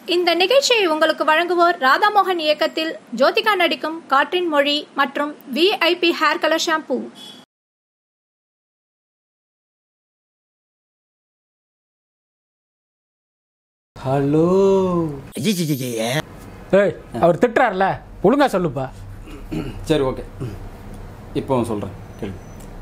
இந்த நிகழ்ச்சியை உங்களுக்கு வழங்குவோர் ராதாமோகன் இயக்கத்தில் ஜோதிகா நடிக்கும் காற்றின் மொழி மற்றும் VIP hair colour shampoo hello ஏய் அவர் திட்டுறாருல ஒழுங்கா சொல்லுப்பா சரி ஓகே இப்போ சொல்கிறேன் கேள்வி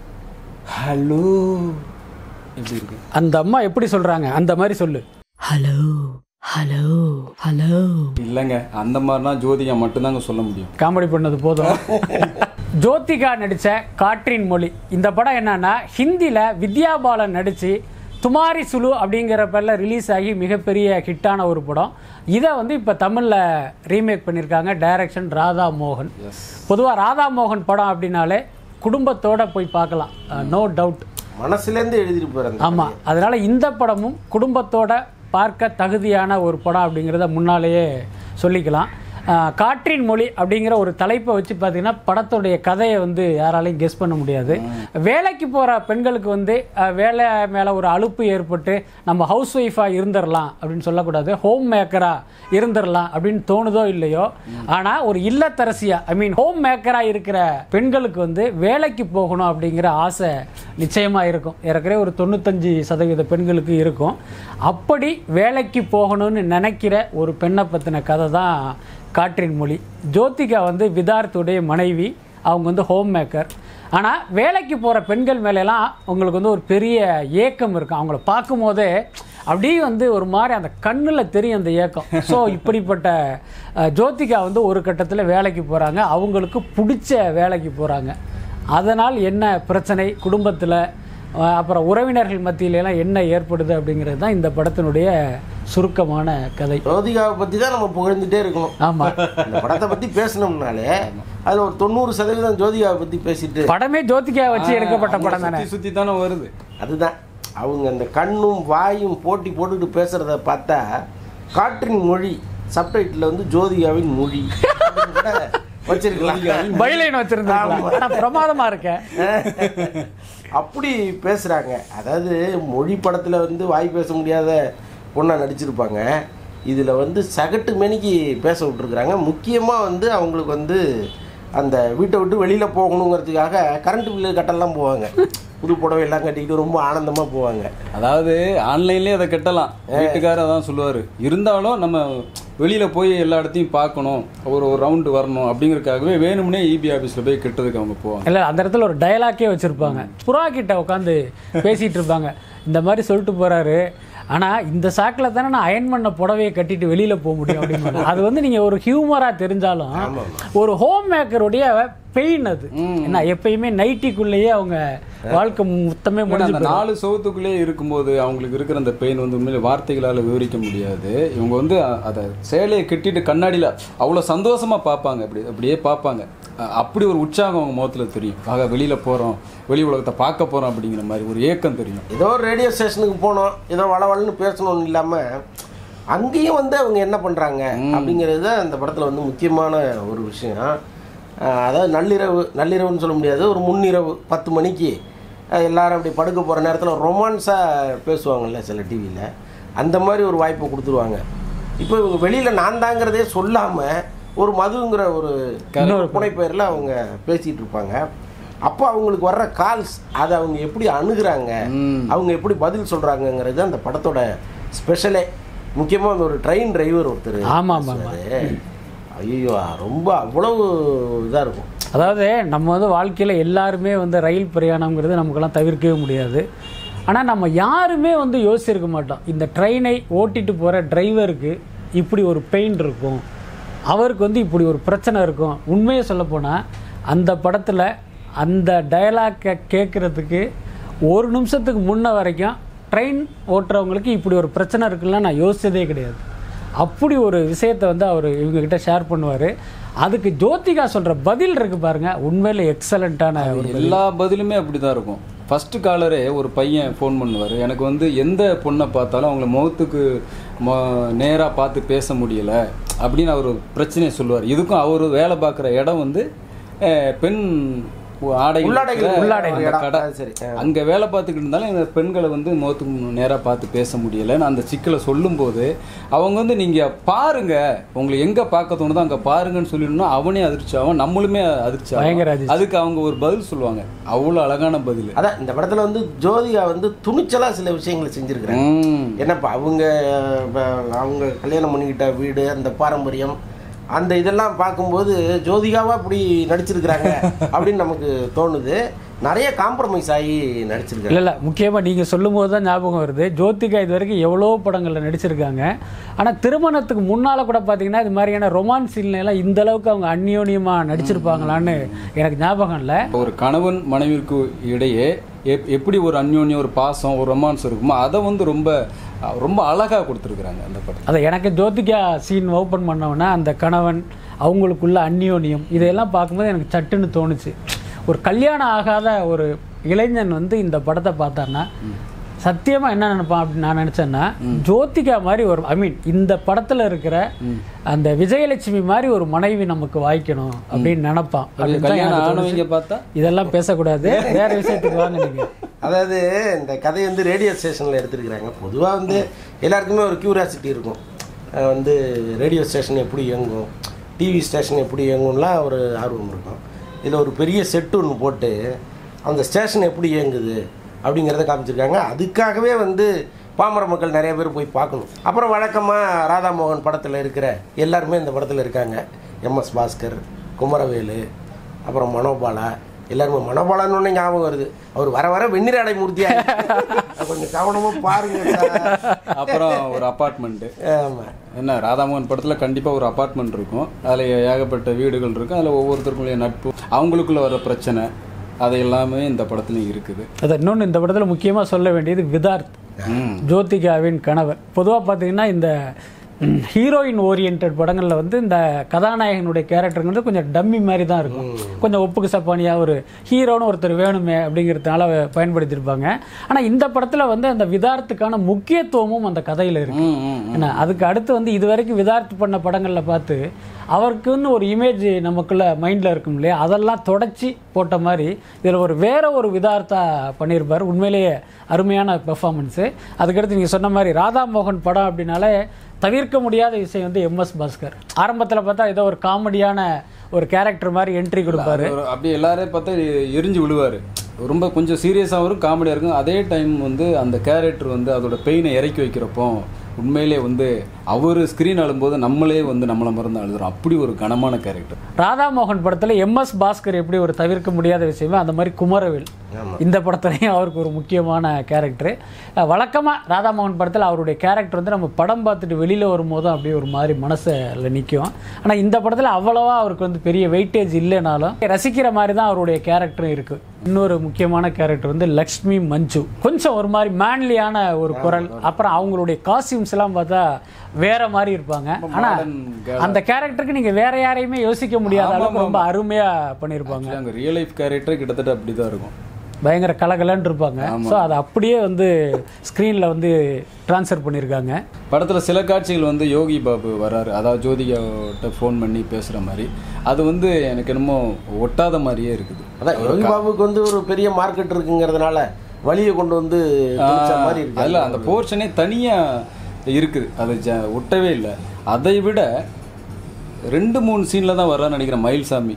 ஹலோ எப்படி இருக்கு அந்த அம்மா எப்படி சொல்றாங்க அந்த மாதிரி சொல்லு ஹலோ ஹலோ ஹலோ இல்லைங்க அந்த மாதிரினா ஜோதிகா மட்டும்தாங்க சொல்ல முடியும் காமெடி பண்ணது போதும் ஜோதிகா நடித்த காற்றின் மொழி இந்த படம் என்னன்னா ஹிந்தியில் வித்யா பாலன் நடித்து துமாரி சுலு அப்படிங்கிற பேரில் ரிலீஸ் ஆகி மிகப்பெரிய ஹிட்டான ஒரு படம் இதை வந்து இப்போ தமிழில் ரீமேக் பண்ணியிருக்காங்க டைரக்ஷன் ராதா மோகன் பொதுவாக ராதா மோகன் படம் அப்படின்னாலே குடும்பத்தோட போய் பார்க்கலாம் நோ டவுட் மனசுலேருந்து எழுதிட்டு போகிறேன் ஆமாம் அதனால இந்த படமும் குடும்பத்தோட பார்க்க தகுதியான ஒரு படம் அப்படிங்கிறத முன்னாலேயே சொல்லிக்கலாம் ஆஹ் காற்றின் மொழி அப்படிங்கிற ஒரு தலைப்பை வச்சு பார்த்தீங்கன்னா படத்துடைய கதையை வந்து யாராலையும் கெஸ் பண்ண முடியாது வேலைக்கு போகிற பெண்களுக்கு வந்து ஆஹ் வேலை மேலே ஒரு அலுப்பு ஏற்பட்டு நம்ம ஹவுஸ் ஒய்ஃபாக இருந்துடலாம் அப்படின்னு சொல்லக்கூடாது ஹோம் மேக்கராக இருந்துடலாம் அப்படின்னு தோணுதோ இல்லையோ ஆனால் ஒரு இல்லத்தரசியாக ஐ மீன் ஹோம் மேக்கராக இருக்கிற பெண்களுக்கு வந்து வேலைக்கு போகணும் அப்படிங்கிற ஆசை நிச்சயமாக இருக்கும் ஏற்கனவே ஒரு தொண்ணூத்தஞ்சு சதவீத பெண்களுக்கு இருக்கும் அப்படி வேலைக்கு போகணும்னு நினைக்கிற ஒரு பெண்ணை பற்றின கதை தான் காற்றின் மொழி ஜோதிகா வந்து விதார்த்துடைய மனைவி அவங்க வந்து ஹோம் மேக்கர் ஆனால் வேலைக்கு போகிற பெண்கள் மேலெல்லாம் உங்களுக்கு வந்து ஒரு பெரிய ஏக்கம் இருக்கும் அவங்கள பார்க்கும்போதே அப்படியே வந்து ஒரு மாதிரி அந்த கண்ணில் தெரியும் அந்த ஏக்கம் ஸோ இப்படிப்பட்ட அஹ், ஜோதிகா வந்து ஒரு கட்டத்தில் வேலைக்கு போகிறாங்க அவங்களுக்கு பிடிச்ச வேலைக்கு போகிறாங்க அதனால் என்ன பிரச்சனை குடும்பத்தில் அப்புறம் உறவினர்கள் மத்தியில எல்லாம் என்ன ஏற்படுது அப்படிங்கிறது தான் இந்த படத்தினுடைய சுருக்கமான கதை ஜோதிகாவை பற்றி தான் நம்ம புகழ்ந்துட்டே இருக்கணும் ஆமாம் இந்த படத்தை பற்றி பேசணும்னாலே அதில் ஒரு தொண்ணூறு சதவீதம் ஜோதிகாவை பற்றி பேசிட்டு படமே ஜோதிகா வச்சு எடுக்கப்பட்ட படம் தானே சுற்றி சுற்றி தானே வருது அதுதான் அவங்க அந்த கண்ணும் வாயும் போட்டி போட்டுட்டு பேசுகிறத பார்த்தா காற்றின் மொழி சப்டைட்டில் வந்து ஜோதிகாவின் மொழி அப்படின்னு கூட வச்சிருக்கலாம் பைலைன் வச்சிருந்தாங்க ஆனா பிரமாதமா இருக்க அப்படி பேசுகிறாங்க அதாவது மொழி படத்தில் வந்து வாய் பேச முடியாத பொண்ணா நடிச்சிருப்பாங்க இதில் வந்து சகட்டு மேனிக்கு பேச விட்டுருக்குறாங்க முக்கியமாக வந்து அவங்களுக்கு வந்து அந்த வீட்டை விட்டு வெளியில் போகணுங்கிறதுக்காக கரண்ட் பில்லு கட்டெல்லாம் போவாங்க புது புடவை எல்லாம் கட்டிக்கிட்டு ரொம்ப ஆனந்தமாக போவாங்க அதாவது ஆன்லைன்லேயே அதை கட்டலாம் வீட்டுக்காரர் அதான் சொல்லுவார் இருந்தாலும் நம்ம வெளியில் போய் எல்லா இடத்தையும் பார்க்கணும் ஒரு ஒரு ரவுண்டு வரணும் அப்படிங்கறதுக்காகவே வேணும்னே இபி ஆஃபீஸில் போய் கட்டுறதுக்கு அவங்க போவாங்க இல்ல அந்த இடத்துல ஒரு டயலாக்கே வச்சிருப்பாங்க புறா கிட்ட உட்காந்து பேசிட்டு இருப்பாங்க இந்த மாதிரி சொல்லிட்டு போறாரு ஆனா இந்த சாக்கில் தானே நான் அயன் பண்ண புடவையை கட்டிட்டு வெளியில போக முடியும் அப்படின்னு அது வந்து நீங்க ஒரு ஹியூமரா தெரிஞ்சாலும் ஒரு ஹோம் மேக்கருடைய பெயின் அது ஏன்னா எப்பயுமே நைட்டிக்குள்ளேயே அவங்க வாழ்க்கை மொத்தமே ஏன்னா, முடிஞ்சு அந்த போயிடும். நாலு சவுத்துக்குள்ளே இருக்கும்போது அவங்களுக்கு இருக்கிற அந்த பெயின் வந்து உண்மையிலே வார்த்தைகளால் விவரிக்க முடியாது இவங்க வந்து அ- அதை சேலையை கட்டிட்டு கண்ணாடியில் அவ்வளோ சந்தோஷமா பார்ப்பாங்க அப்படி அப்படியே பார்ப்பாங்க அ- அப்படி ஒரு உற்சாகம் அவங்க முகத்துல தெரியும் ஆக வெளியில போறோம் வெளி உலகத்தை பார்க்க போறோம் அப்படிங்கிற மாதிரி ஒரு ஏக்கம் தெரியும் ஏதோ ஒரு ரேடியோ ஸ்டேஷனுக்கு போனோம் ஏதோ வளவளன்னு பேசணும்னு இல்லாமல் அங்கேயும் வந்து அவங்க என்ன பண்ணுறாங்க அப்படிங்கிறது தான் இந்த படத்தில் வந்து முக்கியமான ஒரு விஷயம் அஹ் அதாவது நள்ளிரவு நள்ளிரவுன்னு சொல்ல முடியாது ஒரு முன்னிரவு பத்து மணிக்கு அஹ் எல்லாரும் அப்படி படுக்க போகிற நேரத்தில் ரொமான்ஸாக பேசுவாங்கல்ல சில டிவியில் அந்த மாதிரி ஒரு வாய்ப்பை கொடுத்துருவாங்க இப்போ இவங்க வெளியில் நான் தாங்கிறதே சொல்லாமல் ஒரு மதுங்கிற ஒரு புனைப்பெயரில் அவங்க பேசிகிட்டு இருப்பாங்க அப்போ அவங்களுக்கு வர்ற கால்ஸ் அதை அவங்க எப்படி அணுகுறாங்க அவங்க எப்படி பதில் சொல்கிறாங்கங்கிறது அந்த படத்தோட ஸ்பெஷலே முக்கியமாக அந்த ஒரு ட்ரெயின் டிரைவர் ஒருத்தர் ஆமா, ஆமா, ஆமா. ஐயோ ரொம்ப அவ்வளவு இதாக இருக்கும் அதாவது நம்ம வந்து வாழ்க்கையில் எல்லாருமே வந்து ரயில் பிரயாணம்ங்கிறது நமக்கெல்லாம் தவிர்க்கவே முடியாது ஆனால் நம்ம யாருமே வந்து யோசிச்சிருக்க மாட்டோம் இந்த ட்ரெயினை ஓட்டிட்டு போகிற டிரைவருக்கு இப்படி ஒரு பெயின் இருக்கும் அவருக்கு வந்து இப்படி ஒரு பிரச்சனை இருக்கும் உண்மையை சொல்லப்போனால் அந்த படத்தில் அந்த டயலாக்கை கேட்குறதுக்கு ஒரு நிமிஷத்துக்கு முன்ன வரைக்கும் ட்ரெயின் ஓட்டுறவங்களுக்கு இப்படி ஒரு பிரச்சனை இருக்குல்லாம் நான் யோசிச்சதே கிடையாது அப்படி ஒரு விஷயத்தை வந்து அவர் இவங்ககிட்ட ஷேர் பண்ணுவார் அதுக்கு ஜோதிகா சொல்கிற பதில் இருக்கு பாருங்க உண்மையில எக்ஸலண்ட்டான ஒரு எல்லா பதிலுமே அப்படிதான் இருக்கும் ஃபர்ஸ்ட் காலரே ஒரு பையன் ஃபோன் பண்ணுவார் எனக்கு வந்து எந்த பொண்ணை பார்த்தாலும் அவங்கள முகத்துக்கு நேராக பார்த்து பேச முடியல அப்படின்னு அவர் பிரச்சனையை சொல்லுவார் இதுக்கும் அவர் வேலை பார்க்குற இடம் வந்து அஹ், பெண் ஆடை உள்ளாடைகள் உள்ளாடை ஒரு இடம். கடை அது சரி ஆ. அங்க வேலை பார்த்துக்கிட்டு இருந்தாலும் இந்த பெண்களை வந்து முகத்துக்கு நேரா பார்த்து பேச முடியலன்னு அந்த சிக்கலை சொல்லும்போது அவங்க வந்து நீங்க பாருங்க உங்களை எங்க பார்க்க தோணுதோ அங்க பாருங்கன்னு சொல்லிடணும் அவனே அதிர்ச்சி ஆகும் நம்மளுமே அதிர்ச்சி ஆகும். பயங்கர அதிர்ச்சி. அதுக்கு அவங்க ஒரு பதில் சொல்லுவாங்க அவ்வளவு அழகான பதில் அதான் இந்த படத்துல வந்து ஜோதிகா வந்து துணிச்சலா சில விஷயங்களை செஞ்சிருக்கிறாங்க ம். என்னப்பா அவங்க இப்ப அவங்க கல்யாணம் பண்ணிக்கிட்ட வீடு அந்த பாரம்பரியம் அந்த இதெல்லாம் பார்க்கும்போது ஜோதிகாவா இப்படி நடிச்சிருக்கிறாங்க அப்படின்னு நமக்கு தோணுது நிறைய காம்ப்ரமைஸ் ஆகி நடிச்சிருக்காங்க இல்ல இல்ல முக்கியமா நீங்க சொல்லும் போது தான் ஞாபகம் வருது ஜோதிகா இது வரைக்கும் எவ்வளோ படங்கள்ல நடிச்சிருக்காங்க ஆனா திருமணத்துக்கு முன்னால கூட பாத்தீங்கன்னா இது மாதிரியான ரொமான்ஸ் எல்லாம் இந்த அளவுக்கு அவங்க அந்யோன்யமா நடிச்சிருப்பாங்களான்னு எனக்கு ஞாபகம் இல்லை ஒரு கணவன் மனைவிற்கு இடையே எப்- எப்படி ஒரு அந்யோன்யம் ஒரு பாசம் ஒரு ரொமான்ஸ் இருக்குமோ அதை வந்து ரொம்ப ரொம்ப அழகா கொடுத்துருக்குறாங்க அந்த படம் அதை எனக்கு ஜோதிகா சீன் ஓப்பன் பண்ணவொன்னே அந்த கணவன் அவங்களுக்குள்ள அந்யோன்யம் இதையெல்லாம் பார்க்கும்போது எனக்கு சட்டுன்னு தோணுச்சு ஒரு கல்யாணம் ஆகாத ஒரு இளைஞன் வந்து இந்த படத்தை பார்த்தான்னா சத்தியமா என்ன நினைப்பான் அப்படின்னு நான் நினைச்சேன்னா ஜோதிகா மாதிரி ஒரு ஐ மீன் இந்த படத்துல இருக்கிற அந்த விஜயலட்சுமி மாதிரி ஒரு மனைவி நமக்கு வாய்க்கணும் அப்படின்னு நினைப்பான் அப்படின்னு தான் கல்யாணம் எனக்கு தோணுச்சு. ஆனவங்க பார்த்தா இதெல்லாம் பேசக்கூடாது வேற விஷயத்துக்கு வாங்க நீங்க அதாவது இந்த கதை வந்து ரேடியோ ஸ்டேஷனில் எடுத்திருக்கிறாங்க பொதுவாக வந்து எல்லாருக்குமே ஒரு கியூரியாசிட்டி இருக்கும் அஹ் வந்து ரேடியோ ஸ்டேஷன் எப்படி இயங்கும் டிவி ஸ்டேஷன் எப்படி இயங்கும்லாம் ஒரு ஆர்வம் இருக்கும் இதில் ஒரு பெரிய செட்டு ஒன்று போட்டு அந்த ஸ்டேஷன் எப்படி இயங்குது அப்படிங்கிறத காமிச்சிருக்காங்க அதுக்காகவே வந்து பாமர மக்கள் நிறைய பேர் போய் பார்க்கணும் அப்புறம் வழக்கமாக ராதாமோகன் படத்தில் இருக்கிற எல்லாருமே இந்த படத்தில் இருக்காங்க எம்எஸ் பாஸ்கர் குமரவேலு அப்புறம் மனோபாலா எல்லாருமே மனோபாலான்னு ஒண்ணு ஞாபகம் வருது அவர் வர வர வெந்நீர் அடை மூர்த்தியா கொஞ்சம் கவனமா பாருங்க சார் அப்புறம் ஒரு அப்பார்ட்மெண்ட் ஆமா என்ன ராதாமோகன் படத்துல கண்டிப்பா ஒரு அபார்ட்மெண்ட் இருக்கும் அதுல ஏகப்பட்ட வீடுகள் இருக்கும் அதுல ஒவ்வொருத்தருக்குள்ளே நட்பு அவங்களுக்குள்ள வர பிரச்சனை அது எல்லாமே இந்த படத்துலயும் இருக்குது அதை இன்னொன்று இந்த படத்தில் முக்கியமாக சொல்ல வேண்டியது விதார்த் ம். ஜோதிகாவின் கணவர் பொதுவாக பார்த்தீங்கன்னா இந்த ஹீரோயின் ஓரியன்ட் படங்களில் வந்து இந்த கதாநாயகனுடைய கேரக்டர் வந்து கொஞ்சம் டம்மி மாதிரி தான் இருக்கும் கொஞ்சம் ஒப்புக்கு சப்பானியாக ஒரு ஹீரோன்னு ஒருத்தர் வேணுமே அப்படிங்கிறதுனால பயன்படுத்தியிருப்பாங்க ஆனால் இந்த படத்தில் வந்து அந்த விதார்த்துக்கான முக்கியத்துவமும் அந்த கதையில் இருக்கு ம், ம், ம். என்ன அதுக்கு அடுத்து வந்து இது வரைக்கும் விதார்த் பண்ண படங்களில் பார்த்து அவருக்குன்னு ஒரு இமேஜ் நமக்குள்ள மைண்டில் இருக்கும் இல்லையா அதெல்லாம் தொடச்சி போட்ட மாதிரி இதில் ஒரு வேற ஒரு விதார்த்தா பண்ணியிருப்பார் உண்மையிலேயே அருமையான பெர்ஃபார்மன்ஸு அதுக்கடுத்து நீங்கள் சொன்ன மாதிரி ராதா மோகன் படம் அப்படின்னாலே தவிர்க்க முடியாத விஷயம் வந்து எம்எஸ் பாஸ்கர் ஆரம்பத்தில் பார்த்தா ஏதோ ஒரு காமெடியான ஒரு கேரக்டர் மாதிரி என்ட்ரி கொடுப்பாரு ஒரு அப்படியே எல்லாரையும் பார்த்தா எரிஞ்சு விழுவாரு ரொம்ப கொஞ்சம் சீரியஸாகவும் இருக்கும் காமெடியாக இருக்கும் அதே டைம் வந்து அந்த கேரக்டர் வந்து அதோட பெயினை இறக்கி வைக்கிறப்போ உண்மையிலே வந்து அவர் ஸ்க்ரீன் அழும்போது நம்மளே வந்து நம்மளை மறந்து அழுதுறோம் அப்படி ஒரு கனமான கேரக்டர் ராதா மோகன் படத்தில் எம்எஸ் பாஸ்கர் எப்படி ஒரு தவிர்க்க முடியாத விஷயமோ அந்த மாதிரி குமரவேல் இந்த படத்துலையும் அவருக்கு ஒரு முக்கியமான கேரக்டர் வழக்கமாக ராதாமோகன் படத்தில் அவருடைய கேரக்டர் வந்து நம்ம படம் பார்த்துட்டு வெளியில் வரும்போதும் அப்படியே ஒரு மாதிரி மனசில் நிற்கும் ஆனால் இந்த படத்தில் அவ்வளவா அவருக்கு வந்து பெரிய வெயிட்டேஜ் இல்லைனாலும் ரசிக்கிற மாதிரி தான் அவருடைய கேரக்டரும் இருக்கு இன்னொரு முக்கியமான கேரக்டர் வந்து லக்ஷ்மி மஞ்சு கொஞ்சம் ஒரு மாதிரி மேன்லியான ஒரு குரல் அப்புறம் அவங்களுடைய காஸ்டியூம்ஸ் எல்லாம் பார்த்தா வேற மாதிரி இருப்பாங்க ஆனால் modern girl. அந்த கேரக்டருக்கு நீங்க வேற யாரையுமே யோசிக்க முடியாத ஆமா, அளவுக்கு ஆமா. ரொம்ப அருமையா பண்ணியிருப்பாங்க Actually, அங்க ரியல் லைஃப் கேரக்டர் கிட்டத்தட்ட அப்படிதான் இருக்கும் பயங்கர கலகலன்னு இருப்பாங்க ஸோ அதை அப்படியே வந்து ஸ்க்ரீனில் வந்து ட்ரான்ஸ்ஃபர் பண்ணியிருக்காங்க படத்துல சில காட்சிகள் வந்து யோகி பாபு வராரு அதாவது ஜோதிகாட்ட ஃபோன் பண்ணி பேசுற மாதிரி அது வந்து எனக்கு என்னமோ ஒட்டாத மாதிரியே இருக்குது அதான் யோகி பாபுக்கு வந்து ஒரு பெரிய மார்க்கெட் இருக்குங்கிறதுனால வழியை கொண்டு வந்து திணிச்ச மாதிரி இருக்கு அதில் அந்த போர்ஷனே தனியா இருக்குது அது ஜ- ஒட்டவே இல்லை அதை விட ரெண்டு மூணு சீன்ல தான் வர்றான்னு நினைக்கிறேன் மயில்சாமி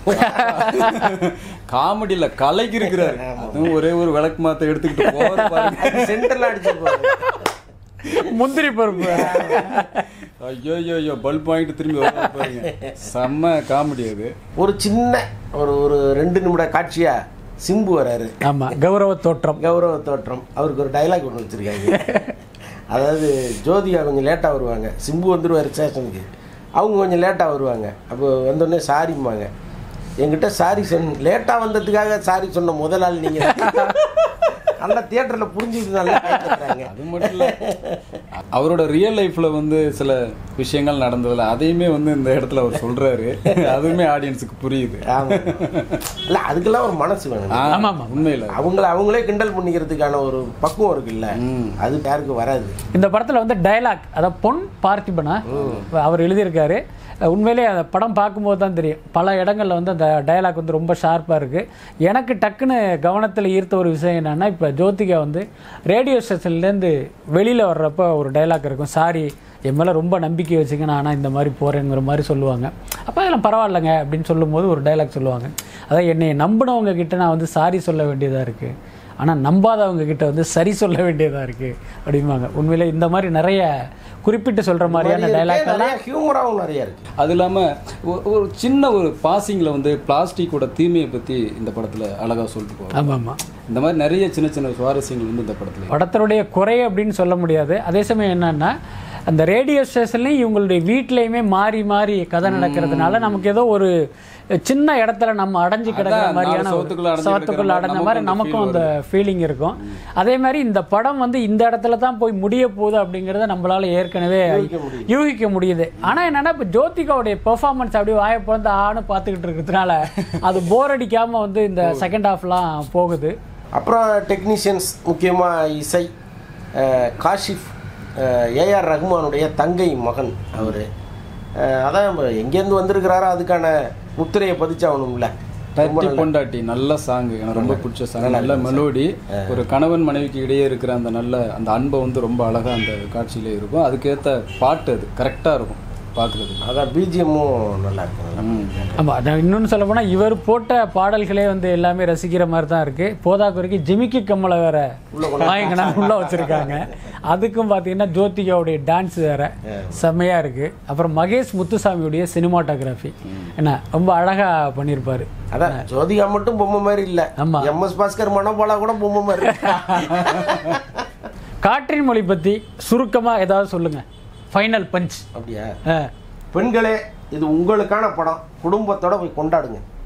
காமெடியில கலைக்கு இருக்கிறாரு அதுவும் ஒரே ஒரு விளக்கு மாத்த எடுத்துக்கிட்டு போற பாருங்க சென்டர்ல அடிச்சிருப்பாங்க முந்திரி பருப்பு ஐயோ ஐயோ ஐயோ பல்ப் வாங்கிட்டு திரும்பி வர்றாரு பாருங்க செம்ம காமெடி அது ஒரு சின்ன ஒரு ஒரு ரெண்டு நிமிட காட்சியா சிம்பு வராரு ஆமா கௌரவ தோற்றம் கௌரவ தோற்றம் அவருக்கு ஒரு டைலாக் ஒன்று வச்சிருக்காங்க அதாவது ஜோதிகா கொஞ்சம் லேட்டாக வருவாங்க சிம்பு வந்துருவார் ஸ்டேஷனுக்கு அவங்க கொஞ்சம் லேட்டாக வருவாங்க அப்போ வந்தோடனே சாரிம்பாங்க என்கிட்ட சாரி சொன்ன லேட்டாக வந்ததுக்காக சாரி சொன்ன முதல் ஆள் நீங்கள் அந்த தியேட்டரில் புரிஞ்சுக்கிட்டு நல்லா கை தட்டுறாங்க. அது மட்டும் இல்ல அவரோட ரியல் லைஃப்ல வந்து சில விஷயங்கள் நடந்ததுல அதையுமே வந்து இந்த இடத்துல அவர் சொல்றாரு அதுவுமே ஆடியன்ஸுக்கு புரியுது ஆமா இல்ல அதுக்கெல்லாம் ஒரு மனசு வேணும் ஆ, ஆமா, ஆமா. உண்மையில அவங்கள அவங்களே கிண்டல் பண்ணிக்கிறதுக்கான ஒரு பக்குவம் இருக்குல்ல அது யாருக்கு வராது இந்த படத்தில் வந்து டயலாக் அதாவது பொன் பார்த்திபனா அவர் எழுதியிருக்காரு உண்மையிலே அந்த படம் பார்க்கும்போது தான் தெரியும் பல இடங்களில் வந்து அந்த டயலாக் வந்து ரொம்ப ஷார்ப்பாக இருக்குது எனக்கு டக்குன்னு கவனத்தில் ஈர்த்த ஒரு விஷயம் என்னென்னா இப்போ ஜோதிகா வந்து ரேடியோ ஸ்டேஷன்லேருந்து வெளியில் வர்றப்ப ஒரு டயலாக் இருக்கும் சாரி என் மேலே ரொம்ப நம்பிக்கை வச்சுங்க நான் ஆனால் இந்த மாதிரி போகிறேங்கிற மாதிரி சொல்லுவாங்க அப்போ அதெல்லாம் பரவாயில்லைங்க அப்படின்னு சொல்லும்போது ஒரு டயலாக் சொல்லுவாங்க அதான் என்னை நம்பினவங்க கிட்ட நான் வந்து சாரி சொல்ல வேண்டியதாக இருக்குது ஆனால் நம்பாதவங்க கிட்ட வந்து சரி சொல்ல வேண்டியதாக இருக்குது அப்படிம்பாங்க உண்மையிலே இந்த மாதிரி நிறைய குறிப்பிட்டு சொல்கிற மாதிரியான டைலாக் நிறைய ஹியூமராகவும் நிறைய இருக்கு அது இல்லாம ஒ- ஒரு சின்ன ஒரு பாசிங்ல வந்து பிளாஸ்டிக்கோட தீமையை பத்தி இந்த படத்துல அழகா சொல்லிட்டு போவாங்க ஆமாம் ஆமாம் இந்த மாதிரி நிறைய சின்ன சின்ன சுவாரஸ்யங்கள் வந்து இந்த படத்துல படத்தினுடைய குறை அப்படின்னு சொல்ல முடியாது அதே சமயம் என்னன்னா அந்த ரேடியோ ஸ்டேஷன்லையும் இவங்களுடைய வீட்லேயுமே மாறி மாறி கதை நடக்கிறதுனால நமக்கு ஏதோ ஒரு சின்ன இடத்துல நம்ம அடைஞ்சு கிடக்கிற அதான், நாலு மாதிரியான ஒரு சுவத்துக்குள்ள அடைஞ்சு சவத்துக்குள்ள கிடக்கிற அடைஞ்ச மாதிரி மாதிரி நமக்கும் நமக்கும் அந்த அந்த ஃபீலிங் இருக்கும் அதே மாதிரி இந்த படம் வந்து இந்த இடத்துல தான் போய் முடிய போகுது அப்படிங்கிறத நம்மளால ஏற்கனவே யூகிக்க முடியுது ஆனா என்னன்னா இப்போ ஜோதிகாவுடைய பெர்ஃபார்மன்ஸ் அப்படியே வாய பிறந்து ஆன்னு பார்த்துக்கிட்டு இருக்கிறதுனால அது போர் அடிக்காம வந்து இந்த செகண்ட் ஹாஃப்லாம் போகுது அப்புறம் டெக்னீஷியன்ஸ் முக்கியமாக இசை அஹ், காஷிஃப் ஏஆர் ரஹ்மானுடைய தங்கை மகன் அவர் அதான் இப்ப எங்கேருந்து வந்திருக்கிறாரோ அதுக்கான முத்திரையை பதிச்சாகணும்ல தட்டி பொண்டாட்டி நல்ல சாங் எனக்கு ரொம்ப பிடிச்ச சாங் நல்ல மெலோடி ஒரு கணவன் மனைவிக்கு இடையே இருக்கிற அந்த நல்ல அந்த அன்பை வந்து ரொம்ப அழகா அந்த காட்சியில இருக்கும் அதுக்கேத்த பாட்டு அது கரெக்டா இருக்கும் பாக்குறதுக்கு அதான் பிஜிஎம்மும் நல்லா இருக்கு நல்லா. ஆமா நான் இன்னொன்னு சொல்ல போனா இவர் போட்ட பாடல்களே வந்து எல்லாமே ரசிக்கிற மாதிரி தான் இருக்கு போதாக்குறைக்கு ஜிமிக்கி கம்மலை வேற வாங்கினா உள்ள வச்சிருக்காங்க அதுக்கும் பாத்தீங்கன்னா ஜோதிகாவுடைய டான்ஸ் வேற செம்மையா இருக்கு அப்புறம் மகேஷ் முத்துசாமியுடைய சினிமாட்டோகிராஃபி என்ன ரொம்ப அழகா பண்ணியிருப்பாரு அதான் ஜோதிகா மட்டும் பொம்மை மாதிரி இல்ல ஆமா. எம் எஸ் பாஸ்கர் மனோபாலா கூட பொம்மை மாதிரி இருக்கு. காற்றின் மொழி பத்தி சுருக்கமா ஏதாவது சொல்லுங்க ஃபைனல் பஞ்ச் அப்படியா பெண்களே இது உங்களுக்கான படம் குடும்பத்தோட போய் கொண்டாடுங்க